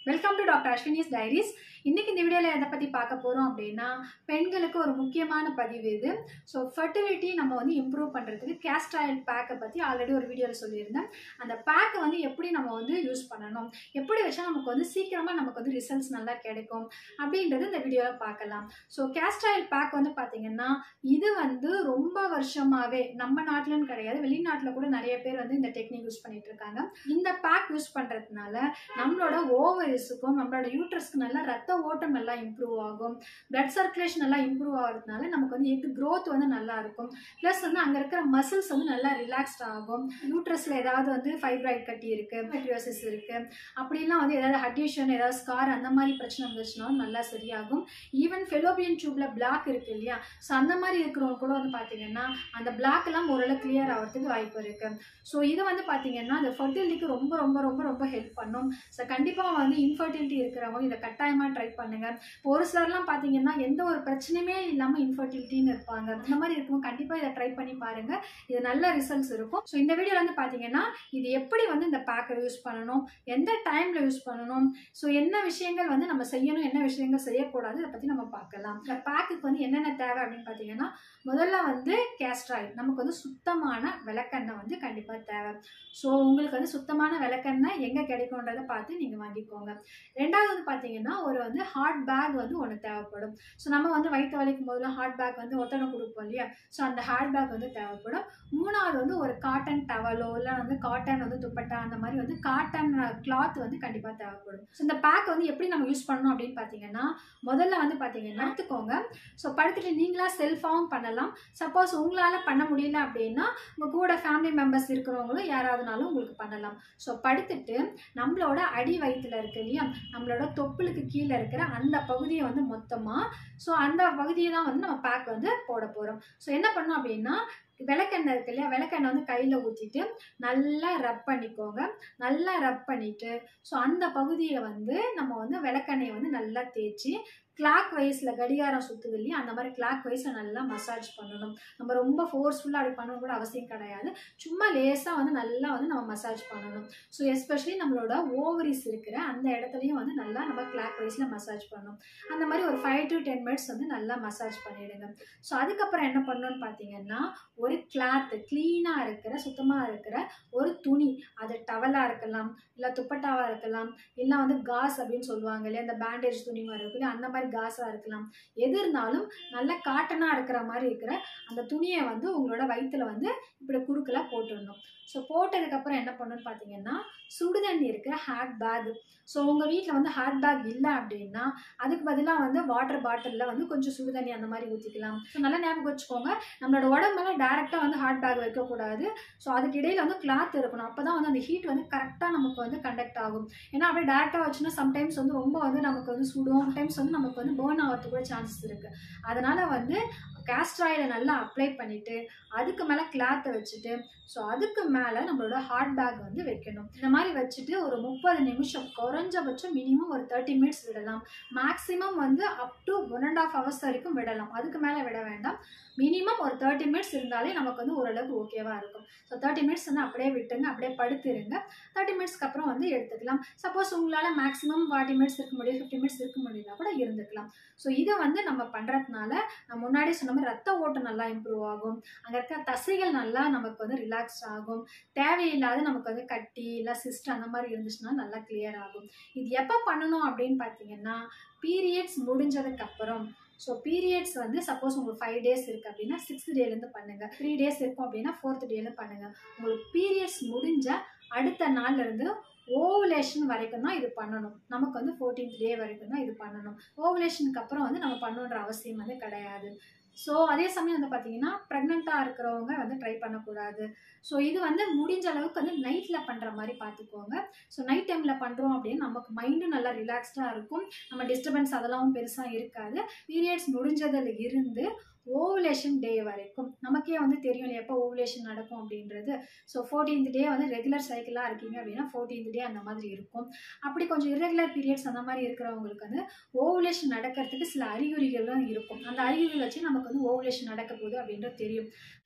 welcome to doctor Ashwini's diaries இன்னைக்கு இந்த வீடியோவில் எதை பற்றி பார்க்க போகிறோம் அப்படின்னா பெண்களுக்கு ஒரு முக்கியமான பதிவு இது ஸோ ஃபர்டிலிட்டி நம்ம வந்து இம்ப்ரூவ் பண்ணுறதுக்கு கேஸ்ட் ஆயில் பேக்கை பற்றி ஆல்ரெடி ஒரு வீடியோவில் சொல்லியிருந்தேன் அந்த பேக்கை வந்து எப்படி நம்ம வந்து யூஸ் பண்ணணும் எப்படி வச்சா நமக்கு வந்து சீக்கிரமாக நமக்கு வந்து ரிசல்ட்ஸ் நல்லா கிடைக்கும் அப்படின்றது இந்த வீடியோவில் பார்க்கலாம் ஸோ கேஸ்ட் ஆயில் பேக் வந்து பார்த்தீங்கன்னா இது வந்து ரொம்ப வருஷமாகவே நம்ம நாட்டிலன்னு கிடையாது வெளிநாட்டில் கூட நிறைய பேர் வந்து இந்த டெக்னிக் யூஸ் பண்ணிட்டு இருக்காங்க இந்த பேக் யூஸ் பண்ணுறதுனால நம்மளோட ஓவரிஸுக்கும் நம்மளோட யூட்ரஸ்க்கு நல்லா ரத்த ஓட்டம் நல்லா இம்ப்ரூவ் ஆகும் பிளட் சர்க்குலேஷன் நல்லா இம்ப்ரூவ் ஆகிறதுனால நமக்கு வந்து எக் growth வந்து நல்லா இருக்கும் ப்ளஸ் வந்து அங்கே இருக்கிற மசில்ஸ் வந்து நல்லா ரிலாக்ஸ்ட் ஆகும் யூட்ரஸில் ஏதாவது வந்து ஃபைப்ராய்ட் கட்டி இருக்குது மெட்ரியோசிஸ் இருக்குது அப்படிலாம் வந்து ஏதாவது அட்யூஷன் ஏதாவது ஸ்கார் அந்த மாதிரி பிரச்சனை வந்துச்சுனாலும் நல்லா சரியாகும் ஈவன் ஃபெலோபியன் டியூப்ல பிளாக் இருக்கு இல்லையா ஸோ அந்த மாதிரி இருக்கிறவங்க கூட வந்து பார்த்தீங்கன்னா அந்த பிளாக் எல்லாம் ஓரளவு கிளியர் ஆகிறதுக்கு வாய்ப்பு இருக்கு ஸோ இது வந்து பார்த்தீங்கன்னா அந்த ஃபர்டிலிட்டிக்கு ரொம்ப ரொம்ப ரொம்ப ரொம்ப ஹெல்ப் பண்ணும் ஸோ கண்டிப்பாக வந்து இன்ஃபர்டிலிட்டி இருக்கிறவங்க இதை கட்டாயமாக ட்ரை பண்ணுங்க இப்போ ஒரு சிலர்லாம் பார்த்தீங்கன்னா எந்த ஒரு பிரச்சனையுமே இல்லாமல் இன்ஃபர்டிலிட்டின்னு இருப்பாங்க இந்த மாதிரி இருக்கவங்க கண்டிப்பாக இதை ட்ரை பண்ணி பாருங்க இது நல்ல ரிசல்ட்ஸ் இருக்கும் ஸோ இந்த வீடியோவில் வந்து பார்த்தீங்கன்னா இது எப்படி வந்து இந்த பேக்கை யூஸ் பண்ணணும் எந்த டைமில் யூஸ் பண்ணணும் ஸோ என்ன விஷயங்கள் வந்து நம்ம செய்யணும் என்ன விஷயங்கள் செய்யக்கூடாது இதை பற்றி நம்ம பார்க்கலாம் இந்த பேக்குக்கு வந்து என்னென்ன தேவை அப்படின்னு பார்த்தீங்கன்னா முதல்ல வந்து கேஸ்டர் ஆயில் நமக்கு வந்து சுத்தமான விளக்கெண்ணெய் வந்து கண்டிப்பாக தேவை ஸோ உங்களுக்கு வந்து சுத்தமான விளக்கெண்ணெய் எங்கே கிடைக்கும்ன்றதை பார்த்து நீங்கள் வாங்கிக்கோங்க ரெண்டாவது வந்து பார்த்தீங்கன்னா ஒரு வந்து ஹாட் பேக் வந்து ஒன்று தேவைப்படும் ஸோ நம்ம வந்து வயிற்று வலிக்கும் போதெல்லாம் ஹாட் பேக் வந்து ஒத்தனை கொடுப்போம் இல்லையா ஸோ அந்த ஹாட் பேக் வந்து தேவைப்படும் மூணாவது வந்து ஒரு காட்டன் டவலோ இல்லை வந்து காட்டன் வந்து துப்பட்டா அந்த மாதிரி வந்து காட்டன் கிளாத் வந்து கண்டிப்பாக தேவைப்படும் ஸோ இந்த பேக் வந்து எப்படி நம்ம யூஸ் பண்ணணும் அப்படின்னு பார்த்தீங்கன்னா முதல்ல வந்து பார்த்தீங்கன்னா எடுத்துக்கோங்க ஸோ படுத்துட்டு நீங்களா செல்ஃபாகவும் பண்ணலாம் சப்போஸ் உங்களால் பண்ண முடியல அப்படின்னா உங்கள் கூட ஃபேமிலி மெம்பர்ஸ் இருக்கிறவங்களும் யாராவதுனாலும் உங்களுக்கு பண்ணலாம் ஸோ படுத்துட்டு நம்மளோட அடி வயிற்றுல இருக்கு இல்லையா நம்மளோட தொப்புளுக்கு கீழே இருக்கிற அந்த பகுதியை வந்து மொத்தமாக ஸோ அந்த பகுதியை தான் வந்து நம்ம பேக் வந்து போட போகிறோம் ஸோ என்ன பண்ணோம் அப்படின்னா விளக்கெண்ணெய் இருக்கு இல்லையா விளக்கெண்ணெய் வந்து கையில் ஊற்றிட்டு நல்லா ரப் பண்ணிக்கோங்க நல்லா ரப் பண்ணிட்டு ஸோ அந்த பகுதியை வந்து நம்ம வந்து விளக்கெண்ணெயை வந்து நல்லா தேய்ச்சி கிளாக் வைஸில் கடிகாரம் சுற்றுது இல்லையா அந்த மாதிரி கிளாக் வைஸில் நல்லா மசாஜ் பண்ணணும் நம்ம ரொம்ப ஃபோர்ஸ்ஃபுல்லாக அப்படி பண்ணணும் கூட அவசியம் கிடையாது சும்மா லேசாக வந்து நல்லா வந்து நம்ம மசாஜ் பண்ணணும் ஸோ எஸ்பெஷலி நம்மளோட ஓவரிஸ் இருக்கிற அந்த இடத்துலையும் வந்து நல்லா நம்ம கிளாக் வைஸில் மசாஜ் பண்ணணும் அந்த மாதிரி ஒரு ஃபைவ் டு டென் மினிட்ஸ் வந்து நல்லா மசாஜ் பண்ணிவிடுங்க ஸோ அதுக்கப்புறம் என்ன பண்ணணும்னு பார்த்தீங்கன்னா ஒரு கிளாத்து க்ளீனாக இருக்கிற சுத்தமாக இருக்கிற ஒரு துணி அது டவலாக இருக்கலாம் இல்லை துப்பட்டாவாக இருக்கலாம் இல்லை வந்து காஸ் அப்படின்னு சொல்லுவாங்க இல்லையா இந்த பேண்டேஜ் துணி மாதிரி இருக்கு இல்லையா அந்த மாதிரி காஸாக இருக்கலாம் எது இருந்தாலும் நல்ல காட்டனாக இருக்கிற மாதிரி இருக்கிற அந்த துணியை வந்து உங்களோட வயிற்றுல வந்து இப்படி குறுக்கில் போட்டுடணும் ஸோ போட்டதுக்கப்புறம் என்ன பண்ணணும்னு பார்த்தீங்கன்னா சுடுதண்ணி இருக்கிற ஹேட் பேக் ஸோ உங்கள் வீட்டில் வந்து ஹேட் பேக் இல்லை அப்படின்னா அதுக்கு பதிலாக வந்து வாட்டர் பாட்டிலில் வந்து கொஞ்சம் சுடுதண்ணி அந்த மாதிரி ஊற்றிக்கலாம் ஸோ நல்லா ஞாபகம் வச்சுக்கோங்க நம்மளோட உடம்பெல்லாம் டேரெக்டாக வந்து ஹேட் பேக் வைக்கக்கூடாது ஸோ அதுக்கு இடையில வந்து கிளாத் இருக்கணும் அப்போ தான் வந்து அந்த ஹீட் வந்து கரெக்டாக நமக்கு வந்து கண்டக்ட் ஆகும் ஏன்னா அப்படியே டேரெக்டாக வச்சுன்னா சம்டைம்ஸ் வந்து ரொம்ப வந்து நமக்கு வந்து சுடும் சம்டைம்ஸ் வந்து நமக்கு வந்து பேர்ன் ஆகிறதுக்கு கூட சான்சஸ் இருக்குது அதனால் வந்து கேஸ்டர் ஆயிலை நல்லா அப்ளை பண்ணிவிட்டு அதுக்கு மேலே கிளாத்தை வச்சுட்டு ஸோ அதுக்கு மேலே நம்மளோட ஹாட் பேக் வந்து வைக்கணும் இந்த மாதிரி வச்சுட்டு ஒரு முப்பது நிமிஷம் குறைஞ்சபட்சம் மினிமம் ஒரு தேர்ட்டி மினிட்ஸ் விடலாம் மேக்ஸிமம் வந்து up to one and half hours வரைக்கும் விடலாம் அதுக்கு மேலே விட வேண்டாம் மினிமம் ஒரு தேர்ட்டி மினிட்ஸ் இருந்தாலே நமக்கு வந்து ஓரளவுக்கு ஓகேவாக இருக்கும் ஸோ தேர்ட்டி மினிட்ஸ் வந்து அப்படியே விட்டுங்க அப்படியே படுத்துருங்க தேர்ட்டி மினிட்ஸ்க்கு அப்புறம் வந்து எடுத்துக்கலாம் சப்போஸ் உங்களால் மேக்ஸிமம் ஃபார்ட்டி மினிட்ஸ் இருக்க முடியும் ஃபிஃப்டி மினிட்ஸ் இருக்க முடியும்னா கூட இருந்துக்கலாம் ஸோ இதை வந்து நம்ம பண்ணுறதுனால நான் முன்னாடி சொன்ன மாதிரி ரத்த ஓட்டம் நல்லா இம்ப்ரூவ் ஆகும் அங்கே இருக்க தசைகள் நல்லா நமக்கு வந்து ரிலாக்ஸ் ஆகும் தேவையில்லாத நமக்கு வந்து கட்டி இல்லை சிஸ்ட் அந்த மாதிரி இருந்துச்சுன்னா நல்லா கிளியர் ஆகும் இது எப்போ பண்ணணும் அப்படின்னு பார்த்தீங்கன்னா பீரியட்ஸ் முடிஞ்சதுக்கு அப்புறம் ஸோ பீரியட்ஸ் வந்து சப்போஸ் உங்களுக்கு ஃபைவ் டேஸ் இருக்குது அப்படின்னா சிக்ஸ்த் டேலேருந்து பண்ணுங்கள் த்ரீ டேஸ் இருக்கும் அப்படின்னா ஃபோர்த் டேலேருந்து பண்ணுங்கள் உங்களுக்கு பீரியட்ஸ் முடிஞ்ச அடுத்த நாள்லேருந்து ஓவுலேஷன் வரைக்கும் தான் இது பண்ணணும் நமக்கு வந்து ஃபோர்டீன்த் டே வரைக்கும் தான் இது பண்ணணும் ஓவுலேஷனுக்கு அப்புறம் வந்து நம்ம பண்ணணுன்ற அவசியம் வந்து கிடையாது ஸோ அதே சமயம் வந்து பார்த்தீங்கன்னா ப்ரெக்னெண்ட்டாக இருக்கிறவங்க வந்து ட்ரை பண்ணக்கூடாது ஸோ இது வந்து முடிஞ்ச அளவுக்கு வந்து நைட்டில் பண்ணுற மாதிரி பார்த்துக்கோங்க ஸோ நைட் டைமில் பண்ணுறோம் அப்படின்னு நமக்கு மைண்டும் நல்லா ரிலாக்ஸ்டாக இருக்கும் நம்ம டிஸ்டர்பன்ஸ் அதெல்லாம் பெருசாக இருக்காது பீரியட்ஸ் முடிஞ்சதில் இருந்து ஓவுலேஷன் டே வரைக்கும் நமக்கே வந்து தெரியும் இல்லையா எப்போ ஓவுலேஷன் நடக்கும் அப்படின்றது ஸோ ஃபோர்டீன்த் டே வந்து ரெகுலர் சைக்கிளாக இருக்கீங்க அப்படின்னா ஃபோர்டீன்த் டே அந்த மாதிரி இருக்கும் அப்படி கொஞ்சம் irregular பீரியட்ஸ் அந்த மாதிரி இருக்கிறவங்களுக்கு வந்து ஓவுலேஷன் நடக்கிறதுக்கு சில அறிகுறிகளும் இருக்கும் அந்த அறிகுறிகள் வச்சு நமக்கு வந்து ஓவுலேஷன் நடக்க போகுது அப்படின்றது தெரியும்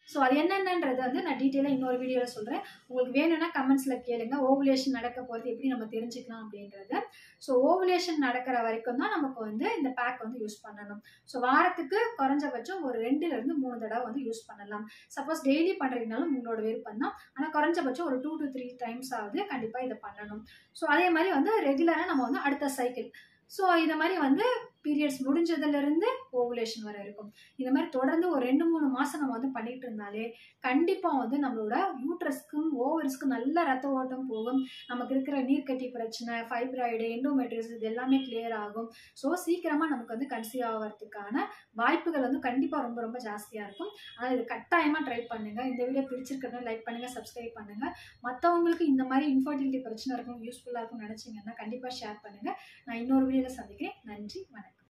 ஸோ அது என்னென்னன்றது வந்து நான் டீட்டெயிலாக இன்னொரு வீடியோவில் சொல்கிறேன் உங்களுக்கு வேணும்னா கமெண்ட்ஸில் கேளுங்க ஓவுலேஷன் நடக்க போகிறது எப்படி நம்ம தெரிஞ்சுக்கலாம் அப்படின்றது ஸோ ஓவுலேஷன் நடக்கிற வரைக்கும் தான் நமக்கு வந்து இந்த பேக் வந்து யூஸ் பண்ணணும் ஸோ வாரத்துக்கு குறைஞ்சபட்சம் ஒரு ரெண்டுலேருந்து மூணு தடவை வந்து யூஸ் பண்ணலாம் சப்போஸ் டெய்லி பண்ணுறீங்கனாலும் உங்களோட விருப்பம் தான் ஆனால் குறைஞ்சபட்சம் ஒரு டூ டு த்ரீ டைம்ஸ் ஆகுது கண்டிப்பாக இதை பண்ணணும் ஸோ அதே மாதிரி வந்து ரெகுலராக நம்ம வந்து அடுத்த சைக்கிள் ஸோ இந்த மாதிரி வந்து பீரியட்ஸ் முடிஞ்சதுலேருந்து ஓவுலேஷன் வர இருக்கும் இந்த மாதிரி தொடர்ந்து ஒரு ரெண்டு மூணு மாதம் நம்ம வந்து பண்ணிட்டு இருந்தாலே கண்டிப்பாக வந்து நம்மளோட யூட்ரஸ்க்கும் ஓவர்ஸ்க்கும் நல்ல ரத்த ஓட்டம் போகும் நமக்கு இருக்கிற நீர்க்கட்டி பிரச்சனை ஃபைப்ராய்டு எண்டோமெட்ரிஸ் இது எல்லாமே கிளியர் ஆகும் ஸோ சீக்கிரமாக நமக்கு வந்து கன்சீவ் ஆகிறதுக்கான வாய்ப்புகள் வந்து கண்டிப்பாக ரொம்ப ரொம்ப ஜாஸ்தியாக இருக்கும் அதனால் இது கட்டாயமாக ட்ரை பண்ணுங்கள் இந்த வீடியோ பிடிச்சிருக்கிறத லைக் பண்ணுங்கள் சப்ஸ்கிரைப் பண்ணுங்கள் மற்றவங்களுக்கு இந்த மாதிரி இன்ஃபர்டிலிட்டி பிரச்சனை இருக்கும் யூஸ்ஃபுல்லாக இருக்கும்னு நினச்சிங்கன்னா கண்டிப்பாக ஷேர் பண்ணுங்கள் நான் இன்னொரு வீடியோவில் சந்திக்கிறேன் நன்றி வணக்கம்